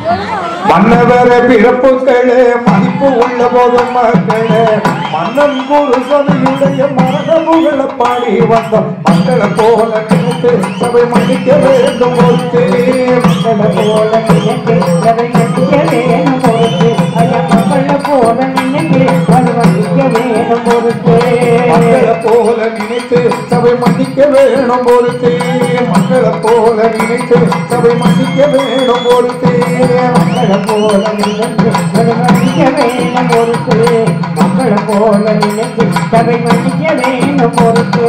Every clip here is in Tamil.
மன்னவர பிறப்புகளே மதிப்பு உள்ள போதும் மக்களே மன்னன் குரு சபையுடைய மரபுகளை பாடி வந்தோம் மக்களை போல நினைத்து சபை மன்னிக்க வேண்டும் ஒருத்தே மக்களை போல நினைத்து அதை மன்னிக்க வேணும் பொறுத்து ஐயா மக்களை போல நினைத்து அதை மன்னிக்க வேணும் பொறுத்து மக்களை போல நினைத்து சபை மன்னிக்க வேணும் ஒருத்தே மக்களை போல நினைத்து சபை மன்னிக்க வேணும் ஒருத்தே மக்களை போல நினைத்து அதை மன்னிக்க வேணும் பொறுத்து மக்களை போல நினைத்து அதை மன்னிக்க வேணும் பொறுத்து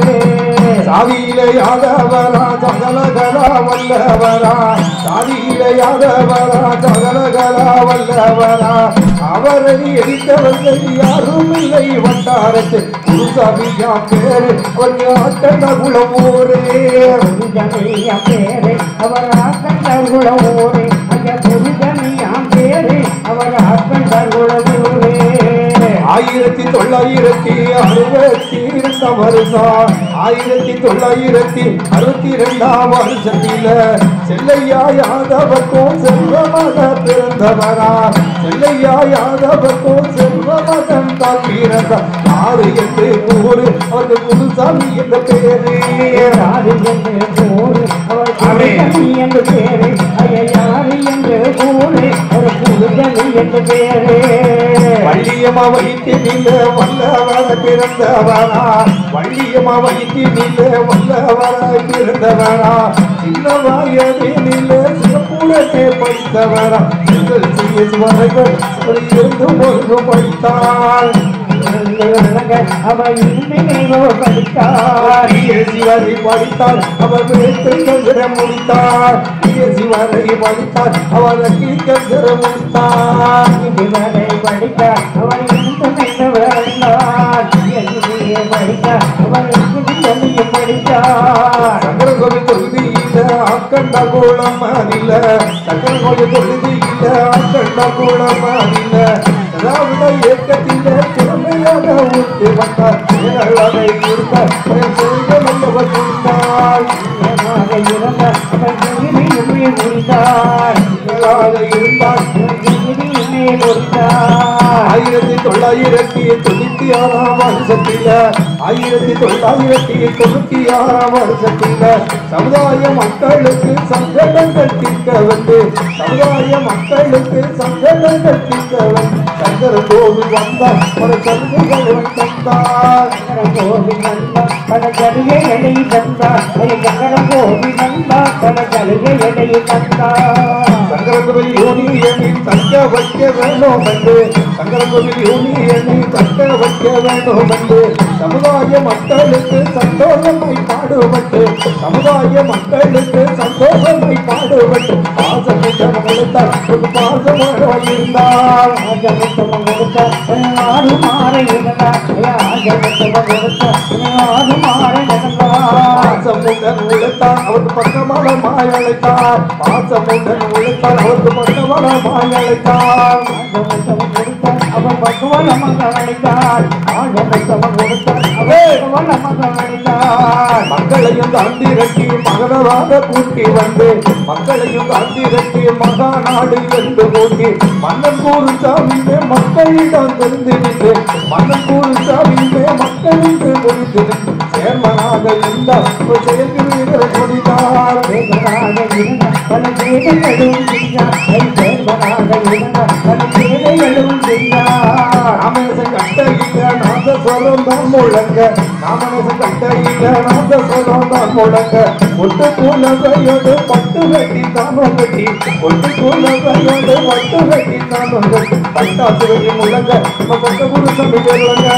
சாதியிலையாதவரா சகலகலா வல்லவரா சாதியிலையாதவரா சகலகலா வல்லவரா அவரை எரித்தவர்கள் யாரும் இல்லை வட்டாரத்து குருசாமியா பேரு ஆட்டன குளமூரே புரிதமையா பேரு அவர் ஆக்கண்டர்குல ஊரே ஐயா புரிதமையா பேரு அவர் ஆக்கண்டர்குல ஊரே ஆயிரத்தி தொள்ளாயிரத்தி அறுபத்தி இரண்டாம் வருஷம் ஆயிரத்தி தொள்ளாயிரத்தி அறுபத்தி இரண்டாம் வருஷத்தில செல்லையா யாதவர்க்கும் செல்வமக பிறந்தவரா செல்லையா யாதவர்க்கும் செல்வமகன் தான் பிறந்த யாரு என்று கூறு அவருக்கு குருசாமி என்ற பேரு யாரு என்று கூறு அவர் புரிதமி என்று பேரு ஐயா யாரு என்று கூறு அவர் புரிதமி என்று பேரு வள்ளியம்மா வைத்து நில வல்லவர பிறந்தவரா வள்ளியம்மா வைத்து நில வல்லவர பிறந்தவரா சின்ன வயதே நில சிறப்புடனே படித்தவரா எங்கள் சிஎஸ் வரைகள் இருந்து பொழுது படித்தாள் அவர் இன்மையோ படித்தார் பிஎஸ்சி வரை படித்தாள் அவர் வேட்டை கந்திர முடித்தார் பிஎஸ்சி வரை படித்தார் அவர் கந்திர முடித்தார் இதுவரை படித்தார் அவர் இன்மையோ படித்தார் படித்தார் அவர் இன்மையோ படித்தார் சங்கரகோவில் தொகுதியில ஆக்கண்ட கூடம் அதில சங்கரகோவில் தொகுதியில ஆக்கண்ட கூடம் அதில திராவிட இயக்கத்தில திறமையாக ஊற்றி வந்தார் அதை கொடுத்தார் செய்தவர் கொடுத்தார் நிச்சயமாக இருந்தார் அவர் இன்மையை முடித்தார் இருந்தார் இன்மையை முடித்தார் ஆயிரத்தி தொள்ளாயிரத்தி தொண்ணூத்தி ஆறாம் வருஷத்தில ஆயிரத்தி தொள்ளாயிரத்தி தொண்ணூத்தி ஆறாம் வருஷத்தில சமுதாய மக்களுக்கு சங்கடங்கள் தீர்க்க வந்து சமுதாய மக்களுக்கு சங்கடங்கள் தீர்க்க வந்து சங்கர கோவில் வந்தார் ஒரு சலுகைகள் தந்தார் கோவில் நண்பா பல கருகை எடை தந்தா கங்கர கோவில் நண்பா பல கருகை எடை தந்தா சங்கரகோவில் யூனியனில் தக்க வைக்க வேணும் என்று சங்கரகோவில் யூனியனில் தக்க வைக்க வேணும் என்று சமுதாய மக்களுக்கு சந்தோஷமை பாடுபட்டு சமுதாய மக்களுக்கு சந்தோஷமை பாடுபட்டு பாசமுட்டம் கொடுத்தார் ஒரு பாசமாக இருந்தார் ஆஜமுத்தம கொடுத்த ஆறு மாறை இருந்தா ஆஜமுத்தம கொடுத்த ஆறு மாறை நடந்தா பாசமுடன் உழைத்தார் அவருக்கு பக்கமான மாயழைத்தார் பாசமுடன் உழைத்தார் அவருக்கு பக்கமான மாயழைத்தார் ஆஜமுத்தம கொடுத்த அவன் பக்குவல மகன் அழைத்தார் ஆஜமுத்தம கொடுத்த அவன் பக்குவல மகன் அழைத்தார் மக்களையும் தாண்டி ரட்டி மகனராக கூட்டி வந்து மக்களையும் தாண்டி ரட்டி மகாநாடு என்று கூட்டி மன்னன் கூறு சாமியே மக்களிடம் தெரிந்து நின்று மன்னன் கூறு சாமியே மக்களுக்கு முடிந்து நின்று சேர்மனாக இருந்தார் ஒரு செயற்கு வீரர் கொடினார் தேவனாக இருந்த பல தேவைகளும் செய்தார் தேவனாக இருந்த பல தேவைகளும் செய்தார் ராமேசன் கட்டையில நாத சொல்லம் தான் முழங்க ராமேசன் கட்டையில நாத சொல்லம் தான் முழங்க ஒட்டு கூலவையோடு பட்டு வெட்டி தானும் வெட்டி ஒட்டு கூலவையோடு பட்டு வெட்டி தானும் வெட்டி பட்டாசு வெட்டி முழங்க நம்ம பட்ட புருஷன் விடுவாங்க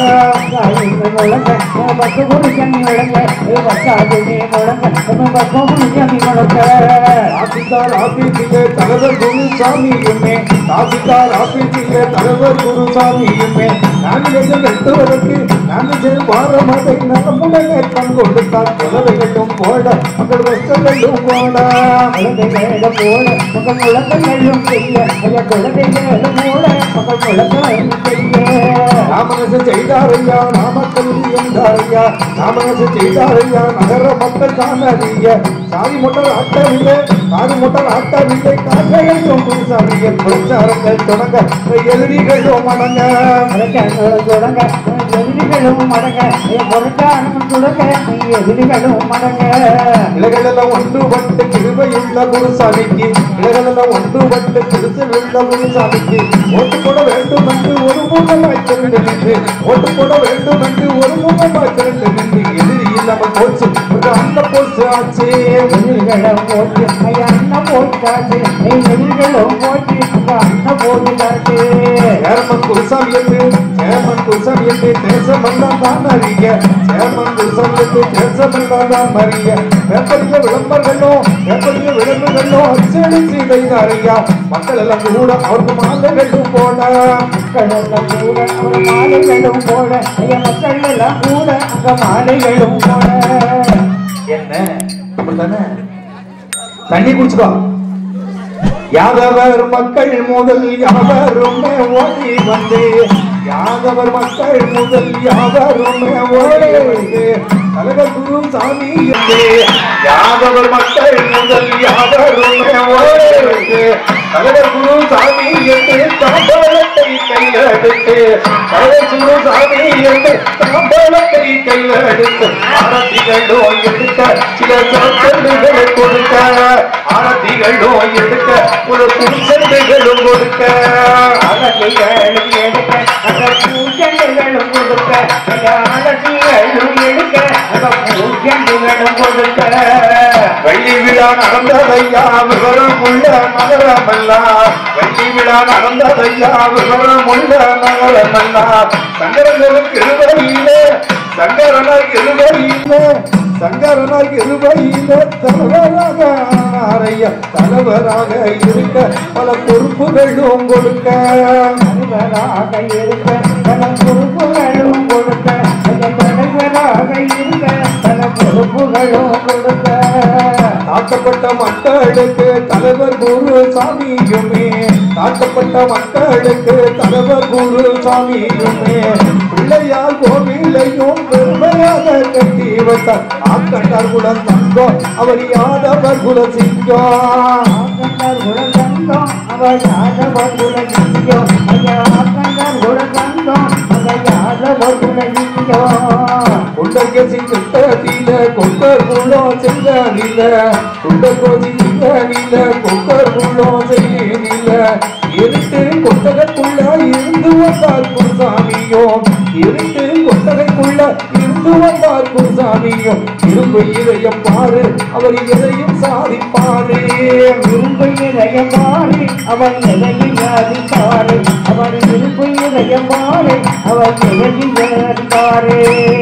முழங்க பத்து புருஷன் முழங்க பத்தாதுமே முழங்க பத்து புருஷன் முழங்க தாசில்தார் ஆபீஸிலே தலைவர் குருசாமியுமே தாசில்தார் ஆபீஸிலே தலைவர் குருசாமியுமே நான்கு வெட்டுவதற்கு நான்கு வாரமதை நலமுடனே பங்கொடுத்தார் குலவைகளும் போட மக்கள் கஷ்டங்களும் போட குழந்தைகளை போல மக்கள் குழந்தைகளும் செய்ய ஐயா குழந்தைகளும் போல மக்கள் குழந்தைகளும் செய்ய நாமனசு செய்தாரையா நாமக்கல் என்றாரையா நாமனசு செய்தாரையா நகர மக்கள் காணறிய சாதி மொட்டர் ஆட்டவில்லை காது மொட்டர் ஆட்டவில்லை காக்கையும் குருசாமிய பிரச்சாரங்கள் தொடங்க எதிரிகளும் மடங்க பிரச்சாரங்கள் தொடங்க எதிரிகளும் மடங்க பொருட்டானும் தொடங்க எதிரிகளும் மடங்க இலைகளெல்லாம் ஒன்றுபட்டு கிருபையுள்ள குருசாமிக்கு இலைகளெல்லாம் ஒன்றுபட்டு திருச்சிலுள்ள குருசாமிக்கு ஓட்டு போட வேண்டும் என்று ஒரு முகமாய் திரண்டு நின்று ஓட்டு போட வேண்டும் என்று ஒரு முகமாய் திரண்டு நின்று எதிரி இல்லாமல் போச்சு ஒரு அந்த போச்சு ஆச்சு எதிரிகளும் போச்சு ஐயா அண்ணன் போட்டாச்சு எதிரிகளும் போச்சு உங்க அண்ணன் போட்டுட்டாச்சு சேர்மன் குருசாமி என்று சேர்மன் குருசாமி என்று தேசமெல்லாம் தான் அறிய சேர்மன் குருசாமி என்று தேசமெல்லாம் தான் அறிய பேப்பரிய விளம்பரங்களும் பேப்பரிய விளம்பரங்களும் அச்சடிச்சு வைத்தாரையா மக்கள் எல்லாம் கூட அவருக்கு மாலைகளும் போன மக்கள் எல்லாம் கூட அவங்க மாலைகளும் போட ஐயா மக்கள் எல்லாம் கூட அங்க மாலைகளும் போட என்ன அப்படித்தானே தண்ணி குடிச்சுக்கோ யாதவர் மக்கள் முதல் யாவருமே ஓடி வந்து யாதவர் மக்கள் முதல் யாவருமே ஓடி வந்து கலகர் குரு சாமி என்று யாதவர் மக்கள் முதல் யாவருமே ஓடி வந்து கலகர் குரு சாமி என்று தாம்பலத்தை கையெடுத்து கலகர் குரு சாமி என்று தாம்பலத்தை கையெடுத்து ஆரத்திகளோ எடுக்க சில சொற்களை கொடுக்க ஆரத்திகளோ எடுக்க ஒரு புருஷர்களும் கொடுக்க அழகிகளும் எடுக்க அந்த பூஜைகளும் கொடுக்க ஐயா அழகிகளும் எடுக்க அந்த பூஜைகளும் கொடுக்க வெள்ளி விழா நடந்ததையா விவரம் உள்ள நகரமெல்லாம் வெள்ளி விழா நடந்ததையா விவரம் உள்ள நகரமெல்லாம் சங்கரனுக்கு இருவரியிலே சங்கரனார் இருவரியிலே சங்கரனார் இருவரியிலே தலைவராக ஆனாரையா தலைவராக இருக்க பல பொறுப்புகளும் கொடுக்க தலைவராக இருக்க பல பொறுப்புகளும் கொடுக்க அந்த தலைவராக இருக்க பல பொறுப்புகளும் கொடுக்க தாக்கப்பட்ட மக்களுக்கு தலைவர் குரு சாமியுமே தாக்கப்பட்ட மக்களுக்கு தலைவர் குரு சாமியுமே பிள்ளையார் கோவிலையும் பெருமையாக கட்டி வைத்தார் ஆக்கண்டார் குல தங்கம் அவர் யாதவர் குல சிங்கம் ஆக்கண்டார் குலசங்கம் அவர் யாதவர் குலசிங்கம் ஐயா ஆக்கண்டார் குலசங்கம் அவர் யாதவர் குலசிங்கம் குண்டகசி சித்தத்தில கொக்கர் குளம் செங்கனில குண்டகோசி சிங்கனில கொக்கர் குளம் செய்யனில இருட்டு கொட்டகைக்குள்ள இருந்து வந்தார் குருசாமியோ இருட்டு கொட்டகைக்குள்ள இருந்து வந்தார் குருசாமியோ இரும்பு இதயம் பாரு அவர் எதையும் சாதிப்பாரு இரும்பு இதயம் மாறி அவன் எதையும் யாதிப்பாரு அவன் இரும்பு இதயம் மாறி அவன் எதையும் யாதிப்பாரு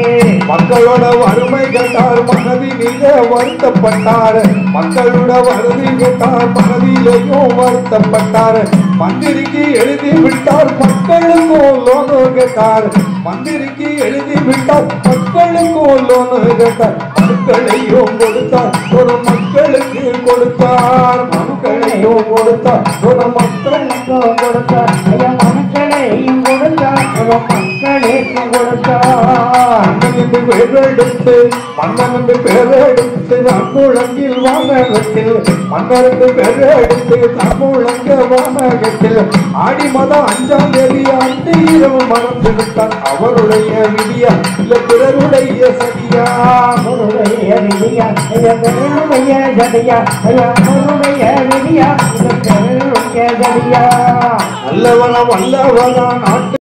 மக்களோட வறுமை கேட்டார் மனதிலே வருத்தப்பட்டார் மக்களோட வறுமை கேட்டார் மனதிலேயும் வருத்தப்பட்டார் மந்திரிக்கு எழுதி விட்டார் மக்களுக்கும் லோனு கேட்டார் மந்திரிக்கு எழுதி விட்டார் மக்களுக்கும் லோனு கேட்டார் மக்களையும் கொடுத்தார் ஒரு மக்களுக்கு கொடுத்தார் மக்களையும் கொடுத்தார் ஒரு மக்களுக்கு மக்களுக்கும் கொடுத்தார் ஐயா மக்களையும் கொடுத்தார் அவன் மக்களுக்கும் கொடுத்தார் மன்னனுக்கு பேரெடுத்து மன்னனுக்கு பேரெடுத்து தன்முழங்கில் வானகத்தில் மன்னருக்கு பேரெடுத்து தன்முழங்க வானகத்தில் ஆடி மதம் அஞ்சாம் தேதி அன்று இரவு மறந்து விட்டான் அவருடைய விதியா இல்ல பிறருடைய சதியா அவருடைய விதியா ஐயா பெருடைய ஜடியா ஐயா அவருடைய விதியா இது பெருடைய ஜடியா நல்லவன வல்லவனா நாட்டு